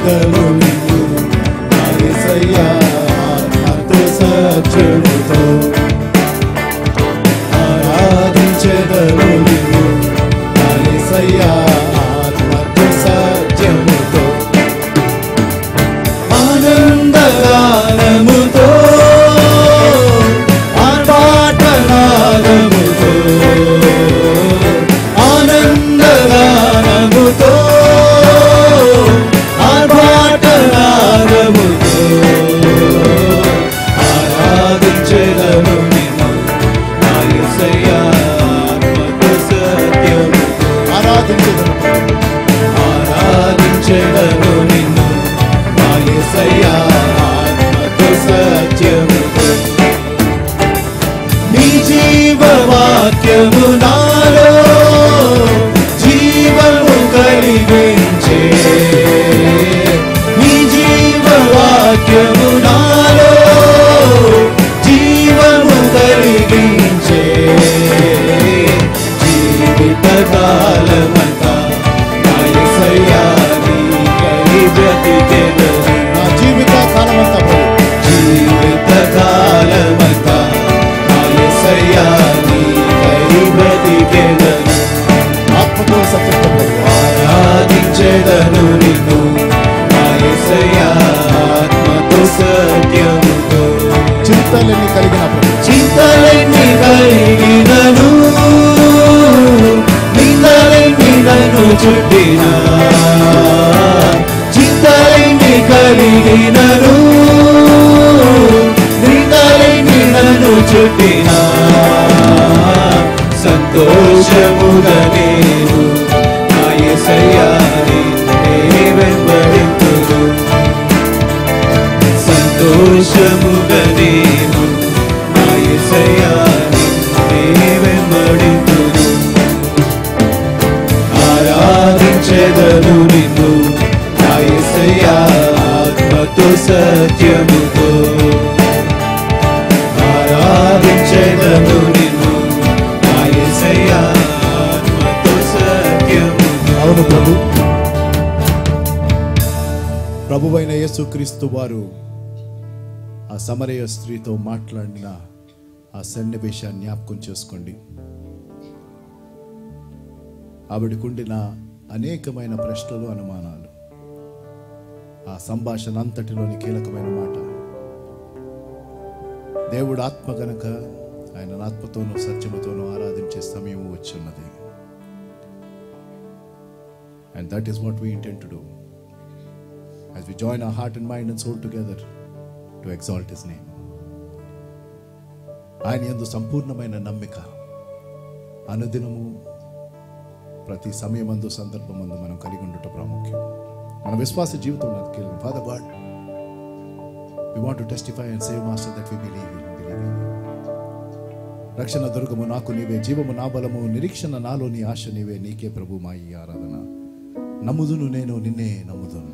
ఆరాధించెదను నిన్ను నా యేసయ్యా ఆత్మతో సత్యముతో ఆరాధించెదను నిన్ను నా యేసయ్యా ఆత్మతో సత్యముతో ఆనందగానముతో ఆర్భాటనాదముతో ఆనందగానముతో ఆర్భాటనాదముతో ఆరాధించెదను నిన్ను నా యేసయ్యా ఆత్మతో సత్యముతో ఆరాధించెదను ఆరాధించెదను నిన్ను నా యేసయ్యా ఆత్మతో సత్యముతో నీ జీవవాక్యము నాలో జీవము కలిగించే నీ జీవవాక్యము నాలో జీవము కలిగించే జీవిత కాలమంతా నా యేసయ్యా నీకై బ్రతికెదను. నా జీవిత కాలమంతా ప్రభు జీవిత కాలమంతా నా యేసయ్యా నీకై బ్రతికెదను. ఆత్మతో సత్యంతో ప్రభు ఆరాధించెదను నిన్ను నా యేసయ్యా ఆత్మతో సత్యముతో చింతలన్నీ కలిగిన ప్రభు చింతలన్నీ కలిగినను నిందలన్నీ నన్ను చుట్టిన చింతలన్నీ కలిగినను నిందలన్నీ నన్ను చుట్టిన సంతోషముగా నేను నా యేసయ్యా నిన్నే వెంబడింతును సంతోషముగా నేను నా యేసయ్యా నిన్నే వెంబడింతును ఆరాధించెదను నిన్ను నా యేసయ్యా ఆత్మతో సత్యముతో ఆరాధించెదను నిన్ను నా యేసయ్యా ఆత్మతో సత్యముతో అవును ప్రభు ప్రభువైన యేసుక్రీస్తు వారు ఆ సమరయ స్త్రీతో మాట్లాడిన ఆ సన్నివేశాన్ని జ్ఞాపకం చేసుకోండి ఆవిడకుండిన అనేకమైన ప్రశ్నలు అనుమానాలు ఆ సంభాషణ అంతటిలోని కీలకమైన మాట దేవుడు ఆత్మ గనక ఆయన ఆత్మతోనూ సత్యముతోనూ ఆరాధించే సమయం వచ్చున్నది and that is what we intend to do as we join our heart and mind and soul together to exalt his name. ఆయన యందు సంపూర్ణమైన నమ్మిక అనుదినము ప్రతి సమయమందు సందర్భమందు మనం కలిగి ఉండట ప్రాముఖ్యం మన విశ్వాస జీవితం నాకు కీలకం father God we want to testify and save master that we believe in believe in రక్షణ దుర్గము నాకు నీవే జీవము నా బలము నిరీక్షణ నాలో నీ ఆశ నీవే నీకే ప్రభు మా ఈ ఆరాధన నమ్ముదును నేను నిన్నే నమ్ముదును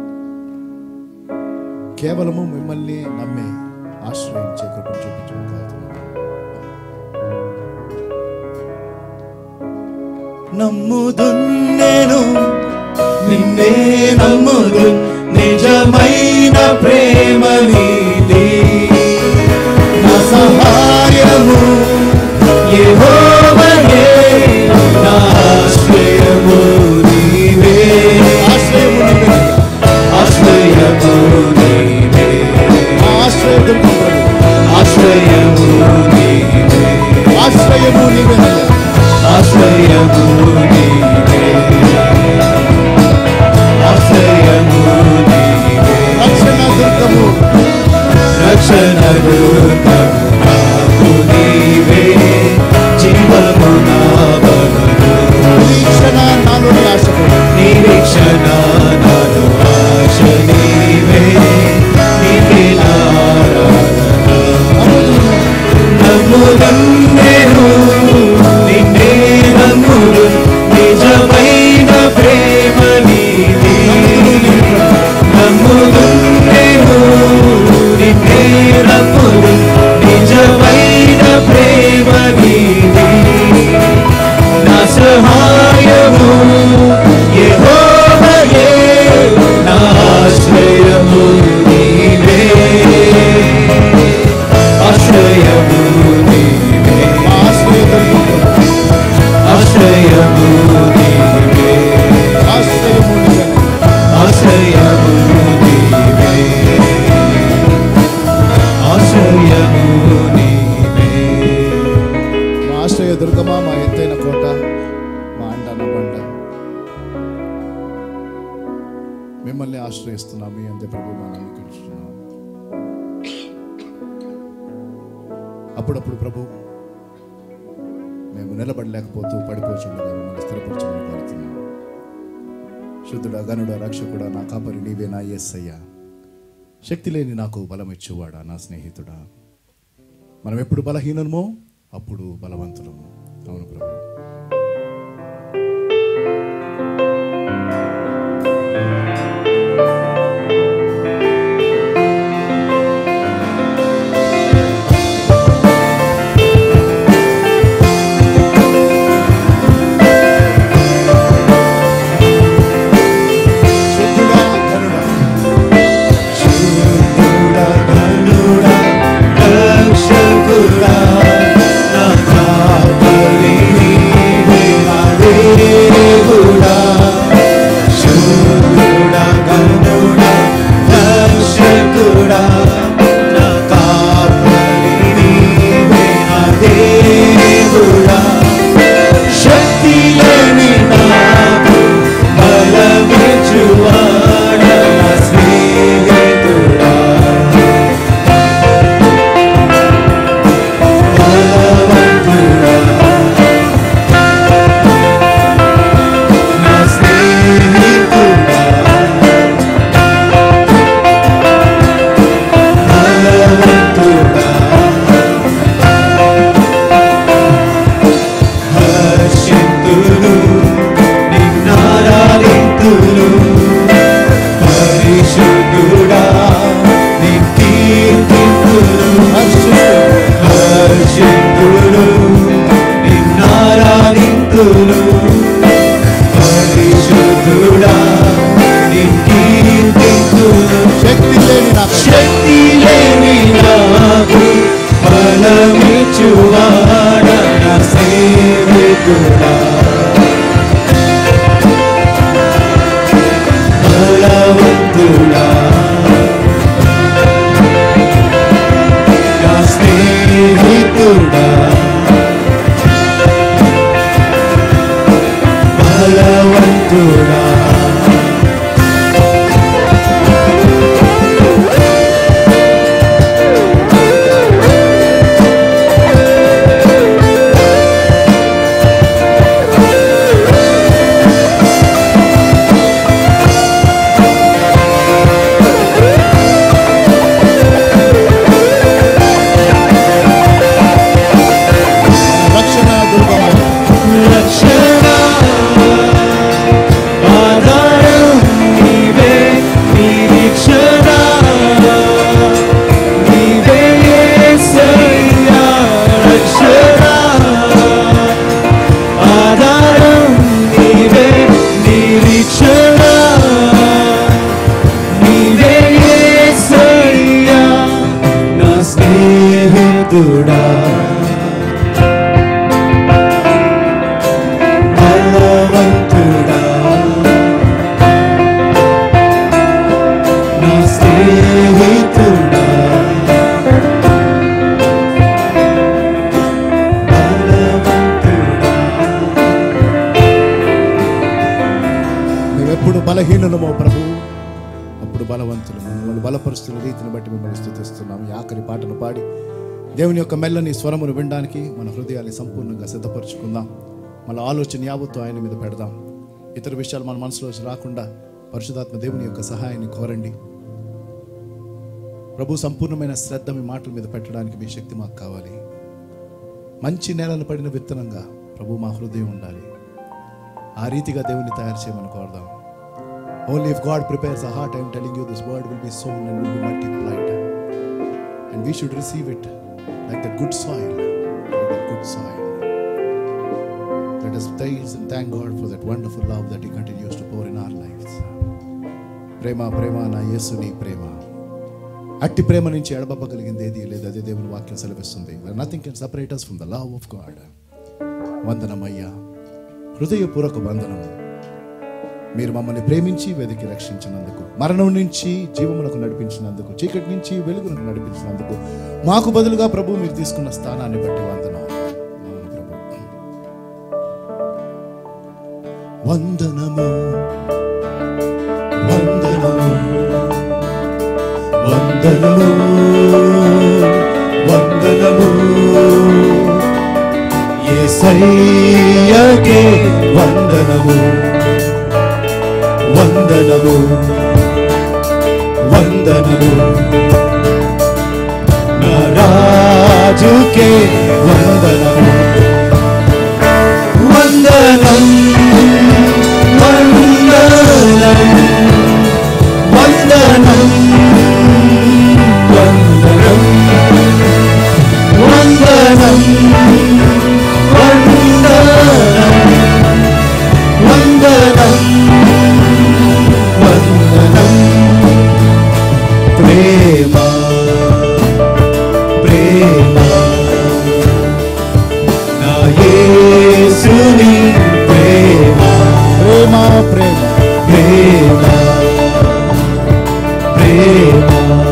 కేవలము మిమ్మల్ని నమ్మే ఆశ్రయించే కృపను చూపించుకోగలుగుతున్నాను నమ్ముదున్నేను నిన్నే నమ్ముదు నిజమైన ప్రేమ నీది నా సహాయము యెహోవాయే నా ఆశ్రయము నీవే ఆశ్రయము నీవే. ఆశ్రయము నీవే మా ఆశ్రయదుర్గం ప్రభు. ఆశ్రయము నీవే ఆశ్రయము నీవేనయ్యా. ఆశ్రయము నీవే ఆశ్రయము నీవే రక్షణ దుర్గము రక్షణ రూపము నాకు నీవే మిమ్మల్ని ఆశ్రయిస్తున్నాం మీ అంతే ప్రభు మనం అంగీకరిస్తున్నాం అప్పుడప్పుడు ప్రభు మేము నిలబడలేకపోతూ పడిపోచుండగా మిమ్మల్ని స్థిరపరచమని కోరుతున్నాం శుద్ధుడా గనుడా రక్షకుడా నా కాపరి నీవే నా అయ్యా శక్తి లేని నాకు బలం ఇచ్చేవాడా నా స్నేహితుడా మనం ఎప్పుడు బలహీనమో అప్పుడు బలవంతులము అవును ప్రభు శుద్ధుడా గనుడా శుద్ధుడా గనుడా రక్షకుడా నా కాపరి నీవే నా దేవుడా శుద్ధుడా గనుడా రక్షకుడా నా కాపరి నీవే నా దేవుడా శక్తి లేని నాకు బలమిచ్చువాడ నా స్నేహితుడా బలవంతుడా నా స్నేహితుడా బలవంతుడా హర్షింతులు నిన్నారాధింతులు పరిశుద్ధుడా నీ కీర్తింతులు హర్షింతులు నిన్నారాధింతులు పరిశుద్ధుడా నీ కీర్తింతులు శక్తి లేని నాకు శక్తి లేని నాకు బలమిచ్చువాడ నా సేవికుడా బలవంతుడా నా స్నేహితుడా బలవంతుడా రక్షణ దుర్గము రక్షణ ఆధారం నీవే నిరీక్షణ నీవే యేసయ్యా రక్షణ ఆధారం నీవే నిరీక్షణ నీవే యేసయ్యా నా స్నేహితుడా బలవంతుడా నా స్నేహితుడా బలవంతుడా మేమెప్పుడు బలహీనులమో ప్రభు అప్పుడు బలవంతులము మిమ్మల్ని బలపరుస్తున్న రీతిని బట్టి మిమ్మల్ని స్థుతిస్తున్నాము ఈ ఆఖరి పాటను పాడి దేవుని యొక్క మెల్లని స్వరమును వినడానికి మన హృదయాన్ని సంపూర్ణంగా సిద్ధపరచుకుందాం మన ఆలోచన యావత్తు ఆయన మీద పెడదాం ఇతర విషయాలు మన మనసులో రాకుండా పరిశుధాత్మ దేవుని యొక్క సహాయాన్ని కోరండి ప్రభు సంపూర్ణమైన శ్రద్ధ మీ మాటల మీద పెట్టడానికి మీ శక్తి మాకు కావాలి మంచి నేలను పడిన విత్తనంగా ప్రభు మా హృదయం ఉండాలి ఆ రీతిగా దేవుని తయారు చేయమని కోరదాం only if God prepares a heart I'm telling you this word will be sown and will be multiplied and we should receive it like the good soil like the good soil Let us praise and thank God for that wonderful love that He continues to pour in our lives. ప్రేమ ప్రేమ నా యేసుని ప్రేమ అట్టి ప్రేమ నుంచి ఎడబబ్బగలిగింది ఏది లేదు అదే దేవుని వాక్యం సెలవిస్తుంది nothing can separate us from the love of God వందనమయ్యా హృదయపూర్వక వందనము మీరు మమ్మల్ని ప్రేమించి వెతికి రక్షించినందుకు మరణం నుంచి జీవములకు నడిపించినందుకు చీకటి నుంచి వెలుగులకు నడిపించినందుకు మాకు బదులుగా ప్రభు మీరు తీసుకున్న స్థానాన్ని బట్టి వందనాలు అవును ప్రభు వందనము వందనము వందనము వందనము యేసయ్యకే వందనము వందనము వందనము నా రాజుకే వందనము వందనం వందనం వందనం వందనం వందనం వందనం వందనం వందనం ప్రేమ ప్రేమ నా యేసుని ప్రేమ ప్రేమ ప్రేమ ప్రేమ ప్రేమ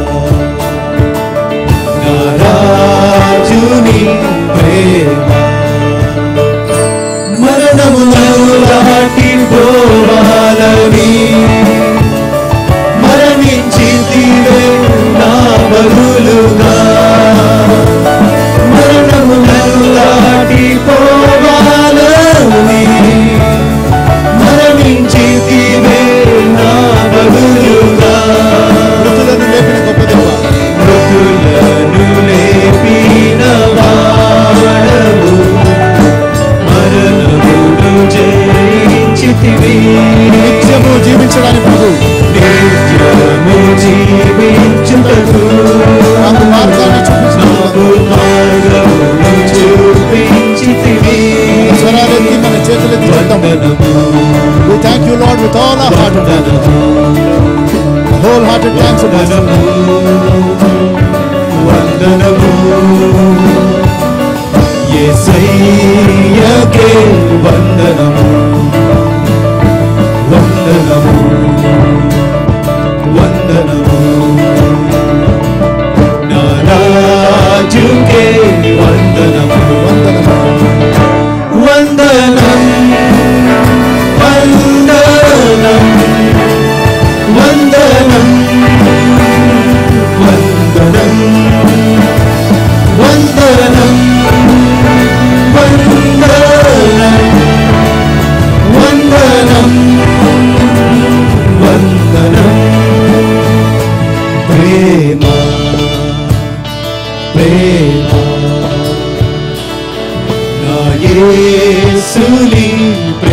నా రాజుని ప్రేమ మరణములను దాటి పోవాలని మరణించితివే నా బదులుగా మరణములను దాటి పోవాలని మరణించితివే నా బదులుగా మృతులను లేపిన గొప్ప దేవ మృతులను లేపిన వాడవు మరణమును జయించితివి నిత్యము జీవించడానికి ప్రభు నిత్యము జీవించుటకు నాకు మార్గాన్ని నాకు చూపించిన మార్గమును చూపించితివి స్వరాలెత్తి మన చేతులెత్తి చెప్తాం వందనము We thank you, Lord, with all our heart. Wholehearted thanks, O Master. వందనము యేసయ్యకే వందనము వందనము వందనము నా రాజుకే వందనము వందనం వందనం వందనం వందనం వందనం వందనం వందనం వందనం ప్రేమ ప్రేమ నా యేసుని